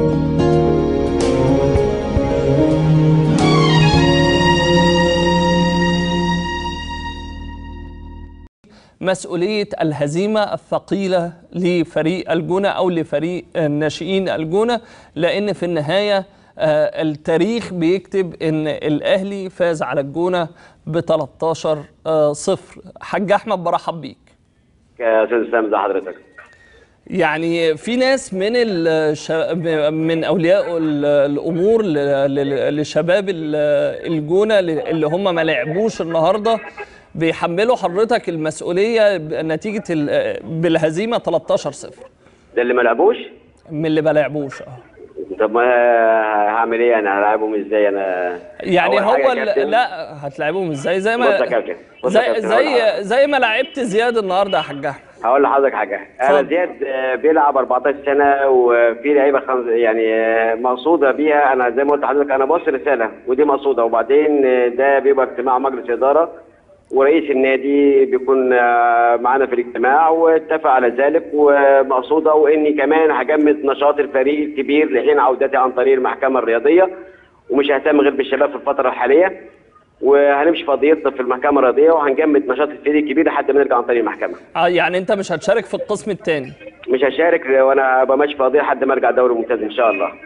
مسؤولية الهزيمة الثقيلة لفريق الجونة أو لفريق ناشئين الجونة لأن في النهاية آه، التاريخ بيكتب ان الاهلي فاز على الجونه ب 13 آه، صفر حاج احمد برحب بيك يا استاذ اسلام ازي حضرتك يعني في ناس من الش... من اولياء ال- الامور ل... ل- لشباب ال- الجونه اللي هم ما لعبوش النهارده بيحملوا حضرتك المسؤوليه نتيجه ال... بالهزيمه 13 صفر ده اللي ما لعبوش من اللي ما لعبوش اه طب ما هعمل ايه انا هلعبهم ازاي انا يعني أول حاجة هو يا ال- كابتن، لا هتلعبهم ازاي زي بص يا ما كابتن بص يا زي كابتن، هقول زي لحضرتك. زي ما لعبت زياد النهارده يا حاج احمد هقول لحضرتك حاجه انا اتفضل. زياد آه، بيلعب 14 سنه وفي لعيبه خمس يعني آه، مقصوده بيها انا زي ما قلت لحضرتك انا بص رساله ودي مقصوده وبعدين آه، ده بيبقى اجتماع مجلس اداره ورئيس النادي بيكون آه، معانا في الاجتماع واتفق على ذلك ومقصوده واني كمان هجمد نشاط الفريق الكبير لحين عودتي عن طريق المحكمه الرياضيه ومش ههتم غير بالشباب في الفتره الحاليه وهنمشي في قضيتنا في المحكمه الرياضيه وهنجمد نشاط الفريق الكبير لحد ما نرجع عن طريق المحكمه آه، يعني انت مش هتشارك في القسم الثاني مش هشارك وانا ابقى ماشي في قضيه لحد ما ارجع دوري ممتاز ان شاء الله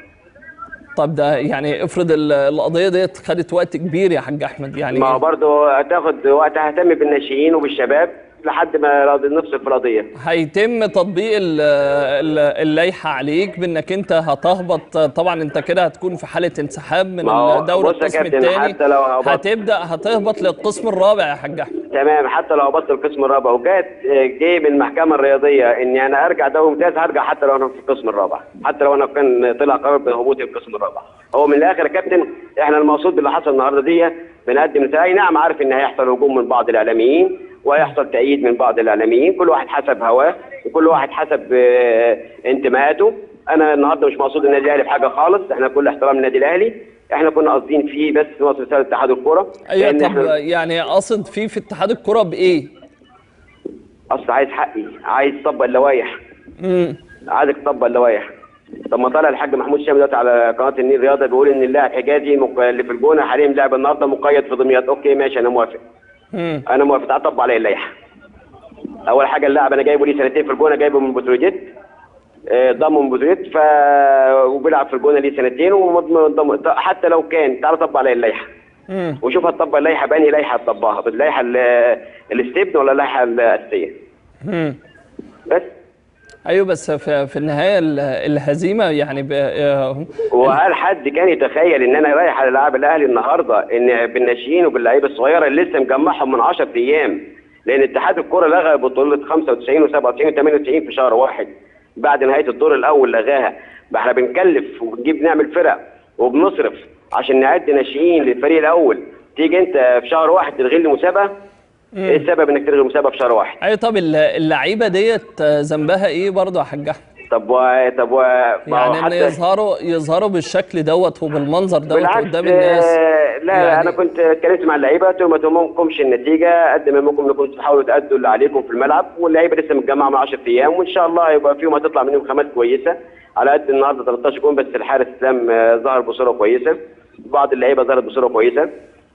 طب ده يعني افرض ال- القضيه ديت خدت وقت كبير يا حاج احمد يعني ما هو برضه هتاخد وقت ههتم بالناشئين وبالشباب لحد ما راضي نفصل في القضيه هيتم تطبيق ال- ال- اللائحه عليك بانك انت هتهبط طبعا انت كده هتكون في حاله انسحاب من ما هو الدوري بص يا القسم كابتن، الثاني حتى لو هبط- هتبدا هتهبط للقسم الرابع يا حاج احمد تمام حتى لو هبطل القسم الرابع وجات جاي من المحكمه الرياضيه اني انا ارجع دوري ممتاز هرجع حتى لو انا في القسم الرابع حتى لو انا كان طلع قرار بهبوطي القسم الرابع هو من الاخر يا كابتن احنا المقصود باللي حصل النهارده دي بنقدم رساله اي نعم عارف ان هيحصل هجوم من بعض الاعلاميين وهيحصل تأييد من بعض الاعلاميين كل واحد حسب هواه وكل واحد حسب آه، انتماءاته انا النهارده مش مقصود النادي الاهلي بحاجه خالص احنا كل احترام النادي الاهلي احنا كنا قاصدين فيه بس نوصل رساله اتحاد الكوره ايوه لأن طب إحنا- يعني قصد فيه في اتحاد الكره بايه؟ اصل عايز حقي عايز طبق اللوائح امم عايزك تطبق اللوائح طب ما طلع الحاج محمود شامي دلوقتي على قناه النيل رياضه بيقول ان اللاعب حجازي مق- اللي في الجونه حاليا لاعب النهارده مقيد في دمياط اوكي ماشي انا موافق امم انا موافق تعال طبق عليا اللائحه اول حاجه اللاعب انا جايبه ليه سنتين في الجونه جايبه من بتروجيت آه، ضمه من بتروجيت ف وبيلعب في الجونه ليه سنتين ومضم... ط- حتى لو كان تعال طبق عليا اللائحه امم وشوف هتطبق اللائحه بانهي لائحه هتطبقها باللائحه ال- الاستبن ولا اللائحه الاساسيه امم بس ايوه بس في, في النهايه ال- الهزيمه يعني ب... آه، وهل حد كان يتخيل ان انا رايح على لاعب الاهلي النهارده ان بالناشئين وباللعيبه الصغيره اللي لسه مجمعهم من 10 ايام لان اتحاد الكره لغى بطوله 95 و97 و98 في شهر واحد بعد نهايه الدور الاول لغاها بقى احنا بنكلف وبنجيب نعمل فرق وبنصرف عشان نعد ناشئين للفريق الاول تيجي انت في شهر واحد تلغي لي مسابقه ايه السبب انك تلغي المسابقه في شهر واحد ايوه طب ال- اللعيبه ديت آه، ذنبها ايه برضه يا حاج احمد؟ طب و... طب و... ما هو يعني ان يظهروا يظهروا بالشكل دوت وبالمنظر دوت بالعكس قدام الناس آه، لا يعني- انا كنت اتكلمت مع اللعيبه قلت لهم ما تهمكمش النتيجه قد ما ممكن انكم تحاولوا تادوا اللي عليكم في الملعب واللعيبه لسه متجمعه من 10 ايام وان شاء الله هيبقى فيهم هتطلع منهم خامات كويسه على قد النهارده 13 جون بس الحارس اسلام آه، ظهر بصوره كويسه بعض اللعيبه ظهرت بصوره كويسه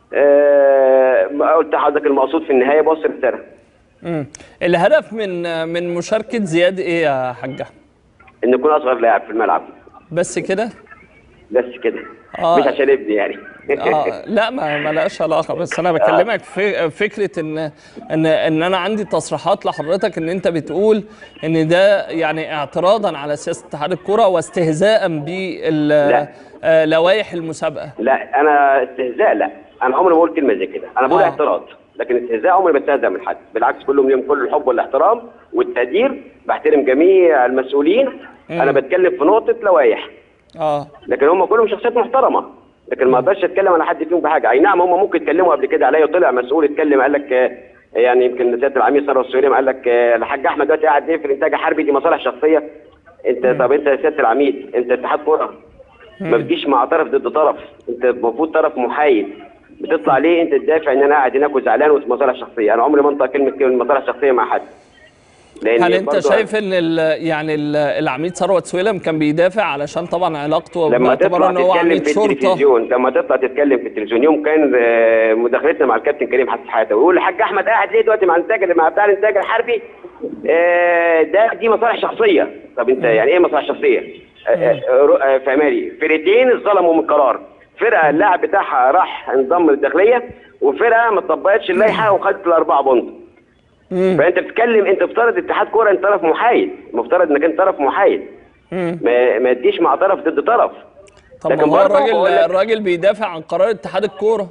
آه، ما قلت لحضرتك المقصود في النهايه بص رساله مم. الهدف من آه، من مشاركه زياد ايه يا حاج احمد؟ ان يكون اصغر لاعب في الملعب بس كده؟ بس كده آه. مش عشان ابني يعني اه لا ما ما لهاش علاقه بس انا بكلمك في فكره ان ان ان انا عندي تصريحات لحضرتك ان انت بتقول ان ده يعني اعتراضا على سياسه اتحاد الكره واستهزاء لا. بلوائح المسابقه لا انا استهزاء لا انا عمري ما بقول كلمه زي كده انا بقول آه. اعتراض لكن استهزاء عمري ما بستهزأ من حد بالعكس كلهم ليهم كل الحب والاحترام والتقدير بحترم جميع المسؤولين انا بتكلم في نقطه لوائح اه لكن هم كلهم شخصيات محترمه لكن ما اقدرش اتكلم على حد فيهم بحاجه اي نعم هم ممكن يتكلموا قبل كده عليا وطلع مسؤول اتكلم قال لك آه، يعني يمكن سياده العميد ثروت السوري قال لك آه، الحاج احمد دلوقتي قاعد ليه في الانتاج الحربي دي مصالح شخصيه انت طب انت يا سياده العميد انت اتحاد كره ما بتجيش مع طرف ضد طرف انت المفروض طرف محايد بتطلع ليه انت تدافع ان انا قاعد هناك وزعلان وفي مصالح شخصيه انا عمري ما انطق كلمه كلمه مصالح شخصيه مع حد لان هل انت برضو شايف ان ال- يعني ال- العميد ثروت سويلم كان بيدافع علشان طبعا علاقته لما باعتبار تطلع ان هو تتكلم عميد في شرطه التلفزيون لما تطلع تتكلم في التلفزيون يوم كان آه، مداخلتنا مع الكابتن كريم حسن حياته ويقول الحاج احمد قاعد ليه دلوقتي مع الانتاج مع بتاع الانتاج الحربي آه، ده دي مصالح شخصيه طب انت يعني ايه مصالح شخصيه؟ آه، آه، آه، فهماني فرقتين اتظلموا من قرار فرقه اللاعب بتاعها راح انضم للداخليه وفرقه ما طبقتش اللائحه وخدت الاربعه بونت مم. فانت بتتكلم انت مفترض اتحاد كوره انت طرف محايد مفترض انك انت طرف محايد مم. ما ما تديش مع طرف ضد طرف طب ما لكن هو برضه الراجل بقول لك- الراجل بيدافع عن قرار اتحاد الكوره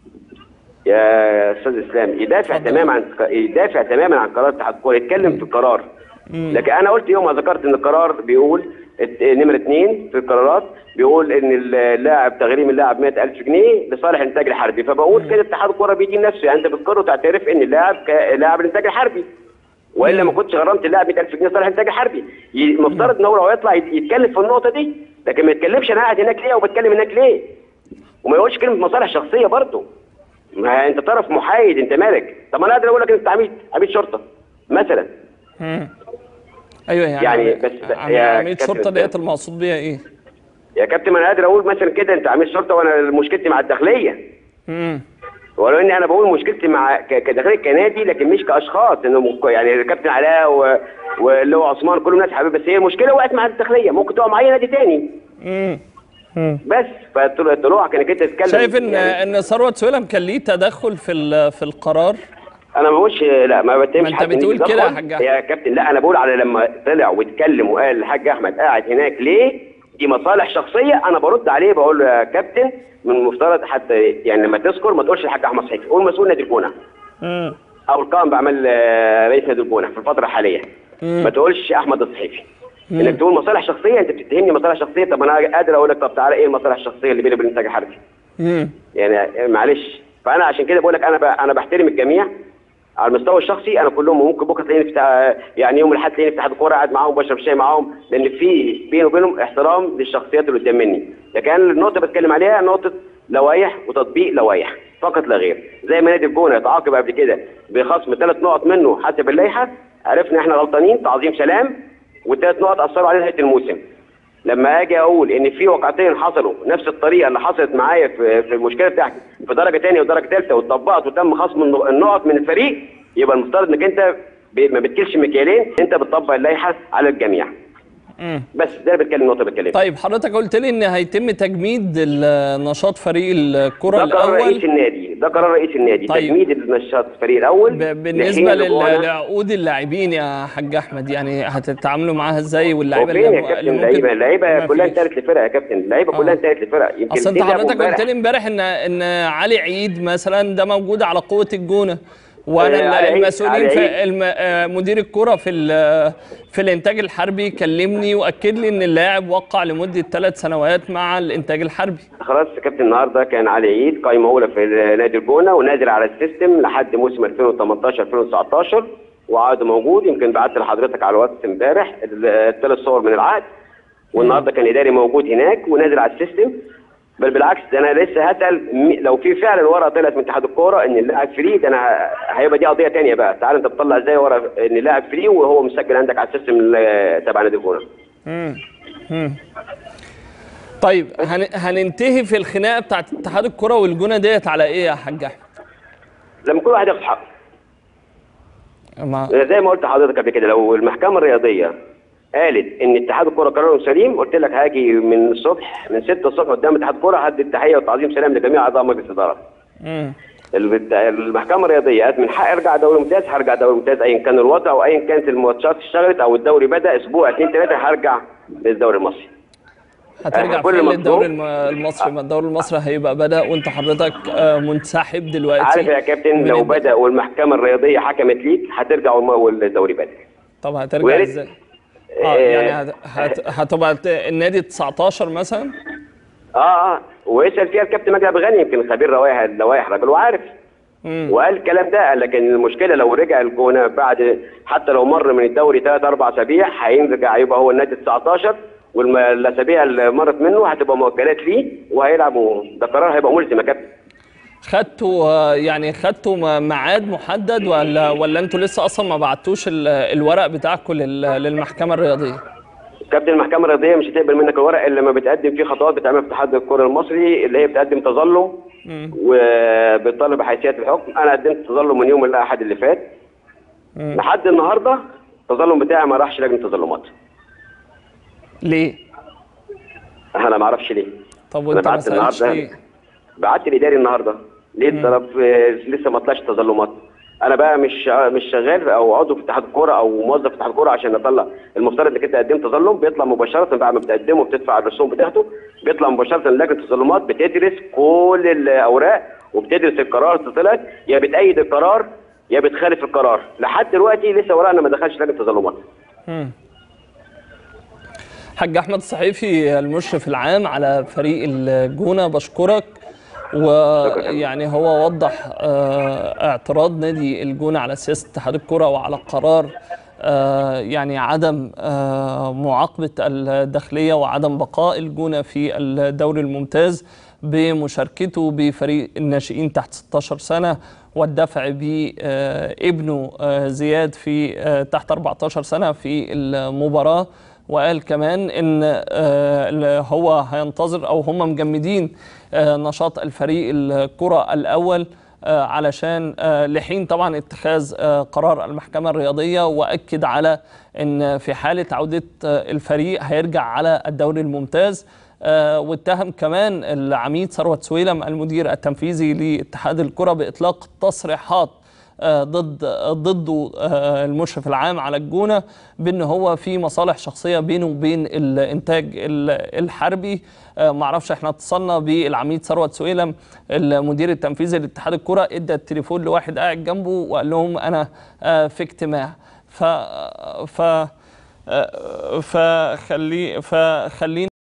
يا استاذ اسلام يدافع تماما عن يدافع تماما عن قرار اتحاد الكوره يتكلم في القرار لكن انا قلت يوم ما ذكرت ان القرار بيقول ات- نمره اثنين في القرارات بيقول ان اللاعب تغريم اللاعب 100000 جنيه لصالح الانتاج الحربي فبقول كده اتحاد الكوره بيدين نفسه يعني انت بتقر وتعترف ان اللاعب ك- لاعب الانتاج الحربي والا ما كنتش غرمت اللاعب 100000 جنيه صالح الانتاج الحربي ي- المفترض ان هو لو يطلع يت- يتكلم في النقطه دي لكن ما يتكلمش انا قاعد هناك ليه او بتكلم هناك ليه وما يقولش كلمه مصالح شخصيه برضه ما انت طرف محايد انت مالك طب انا قادر اقول لك انت عميد عميد شرطه مثلا مم. ايوه يعني يعني بس- عم- يا عميد كابتن شرطه إسلام. ديت المقصود بيها ايه؟ يا كابتن ما انا قادر اقول مثلا كده انت عميد شرطه وانا مشكلتي مع الداخليه مم. ولو اني انا بقول مشكلتي مع ك- كداخليه كنادي لكن مش كاشخاص انه م- يعني كابتن علاء و- واللي هو عثمان كلهم ناس حبيبي بس هي المشكله وقعت مع الداخليه ممكن تقع مع اي نادي تاني مم. مم. بس فالطلوع كانك انت تتكلم شايف ان يعني ان ثروت سويلم كان ليه تدخل في ال- في القرار انا ما بقولش لا ما بتهمش ما انت حد إن بتقول يتدخل. كده يا حاج أحمد. يا كابتن لا انا بقول على لما طلع واتكلم وقال الحاج احمد قاعد هناك ليه دي مصالح شخصيه انا برد عليه بقول له يا كابتن من المفترض حتى يعني لما تذكر ما تقولش الحاج احمد صحيح قول مسؤول نادي الجونه مم. او القائم باعمال آه، رئيس نادي الجونه في الفتره الحاليه ما تقولش احمد الصحيفي انك تقول مصالح شخصيه انت بتتهمني مصالح شخصيه طب انا قادر اقول لك طب تعالى ايه المصالح الشخصيه اللي بيني وبين الانتاج الحربي مم. يعني معلش فانا عشان كده بقول لك انا ب... انا بحترم الجميع على المستوى الشخصي انا كلهم ممكن بكره تلاقيني في تع- يعني يوم الاحد تلاقيني في اتحاد الكوره قاعد معاهم بشرب شاي معاهم لان في بيني وبينهم احترام للشخصيات اللي قدام مني لكن أنا النقطه بتكلم عليها نقطه لوائح وتطبيق لوائح فقط لا غير زي ما نادي الجونه يتعاقب قبل كده بخصم ثلاث نقط منه حسب اللائحه عرفنا احنا غلطانين تعظيم سلام والثلاث نقط اثروا علينا نهايه الموسم لما اجي اقول ان في واقعتين حصلوا نفس الطريقه اللي حصلت معايا في في المشكله بتاعتي في درجه ثانيه ودرجه ثالثه واتطبقت وتم خصم النق- النقط من الفريق يبقى المفترض انك انت ب- ما بتكلش مكيالين انت بتطبق اللائحه على الجميع مم. بس ده اللي بتكلم النقطه بتكلم طيب حضرتك قلت لي ان هيتم تجميد ال- نشاط فريق الكره ده قرار رئيس الاول النادي ده قرار رئيس النادي طيب. تجميد النشاط الفريق الاول ب- بالنسبه لحين لل- رجوعنا- لعقود اللاعبين يا حاج احمد يعني هتتعاملوا معاها ازاي واللعيبه وفين يا اللي كابتن اللي اللعيبه ممكن اللعيبه ما كلها فيش. انتهت لفرق يا كابتن اللعيبه كلها آه. انتهت لفرق يمكن اصل انت اتنين لعبوا حضرتك قلت امبارح. لي امبارح ان ان علي عيد مثلا ده موجود على قوه الجونه وانا آه، علي عيد- المسؤولين علي في عيد. الم... آه، مدير الكره في ال- في الانتاج الحربي كلمني واكد لي ان اللاعب وقع لمده ثلاث سنوات مع الانتاج الحربي خلاص يا كابتن النهارده كان علي عيد قايمه اولى في نادي الجونه ونازل على السيستم لحد موسم 2018 2019 وعقده موجود يمكن بعت لحضرتك على الواتس امبارح الثلاث صور من العقد والنهارده كان اداري موجود هناك ونازل على السيستم بل بالعكس ده انا لسه هسال م- لو في فعلا ورقه طلعت من اتحاد الكوره ان اللاعب فري ده انا ه- هيبقى دي قضيه ثانيه بقى تعال انت بتطلع ازاي ورقه ان اللاعب فري وهو مسجل عندك على السيستم ال- تبع نادي الجونه مم. مم. طيب هن... هننتهي في الخناقه بتاعت اتحاد الكره والجونه ديت على ايه يا حاج احمد؟ لما كل واحد ياخد حقه ما... زي ما قلت لحضرتك قبل كده لو المحكمه الرياضيه قالت ان اتحاد الكره قراره سليم قلت لك هاجي من الصبح من 6 الصبح قدام اتحاد الكره هدي التحيه والتعظيم سلام لجميع اعضاء مجلس الاداره مم. البت- المحكمه الرياضيه قالت من حق ارجع دوري ممتاز هرجع دوري ممتاز ايا كان الوضع او ايا كانت الماتشات اشتغلت او الدوري بدا اسبوع اثنين ثلاثه هرجع للدوري المصري هترجع كل فين مطلوب- للدوري الم- المصري ما الدوري المصري هيبقى بدا وانت حضرتك آه، منسحب دلوقتي عارف يا كابتن من لو الد- بدا والمحكمه الرياضيه حكمت ليك هترجع والم- والدوري بدا طب هترجع وارد. ازاي؟ اه يعني هت... هت... هتبقى ت- النادي 19 مثلا اه اه واسال فيها الكابتن مجدي عبد الغني يمكن خبير روائح اللوائح راجل وعارف مم. وقال الكلام ده قال لكن المشكله لو رجع الجونه بعد حتى لو مر من الدوري ثلاث اربع اسابيع هيرجع يبقى هو النادي 19 والاسابيع اللي مرت منه هتبقى مؤجلات ليه وهيلعب و- ده قرار هيبقى ملزم يا كابتن خدتوا آه، يعني خدتوا م- ميعاد محدد ولا ولا انتوا لسه اصلا ما بعتوش ال- الورق بتاعكم لل- للمحكمه الرياضيه كابتن المحكمه الرياضيه مش هتقبل منك الورق الا لما بتقدم فيه خطوات بتعملها في اتحاد الكره المصري اللي هي بتقدم تظلم وبتطالب بحيثيات الحكم انا قدمت تظلم من يوم الاحد اللي فات لحد النهارده التظلم بتاعي ما راحش لجنه تظلمات ليه انا ما اعرفش ليه طب انا وانت ما بعت سالتش النهارده ليه بعت الاداري النهارده ليه الطرف آه، لسه ما طلعش تظلمات انا بقى مش مش شغال او عضو في اتحاد الكوره او موظف في اتحاد الكوره عشان اطلع المفترض انك انت قدمت تظلم بيطلع مباشره بعد ما بتقدمه بتدفع الرسوم بتاعته بيطلع مباشره لجنه التظلمات بتدرس كل الاوراق وبتدرس القرار اللي طلعت يا بتأيد القرار يا بتخالف القرار لحد دلوقتي لسه ورقنا ما دخلش لجنه التظلمات حاج احمد الصحيفي المشرف العام على فريق الجونه بشكرك ويعني هو وضح آه، اعتراض نادي الجونه على سياسه اتحاد الكره وعلى قرار آه، يعني عدم آه، معاقبه الداخليه وعدم بقاء الجونه في الدوري الممتاز بمشاركته بفريق الناشئين تحت 16 سنه والدفع بابنه زياد في آه، تحت 14 سنه في المباراه وقال كمان ان آه، هو هينتظر او هم مجمدين آه، نشاط الفريق الكره الاول آه، علشان آه، لحين طبعا اتخاذ آه، قرار المحكمه الرياضيه واكد على ان في حاله عوده آه، الفريق هيرجع على الدوري الممتاز آه، واتهم كمان العميد ثروت سويلم المدير التنفيذي لاتحاد الكره باطلاق تصريحات آه، ضد ضده آه، المشرف العام على الجونه بان هو في مصالح شخصيه بينه وبين الانتاج ال- الحربي آه، معرفش احنا اتصلنا بالعميد ثروت سويلم المدير التنفيذي لاتحاد الكره ادى التليفون لواحد قاعد جنبه وقال لهم انا آه، في اجتماع ف ف آه، فخلي فخلينا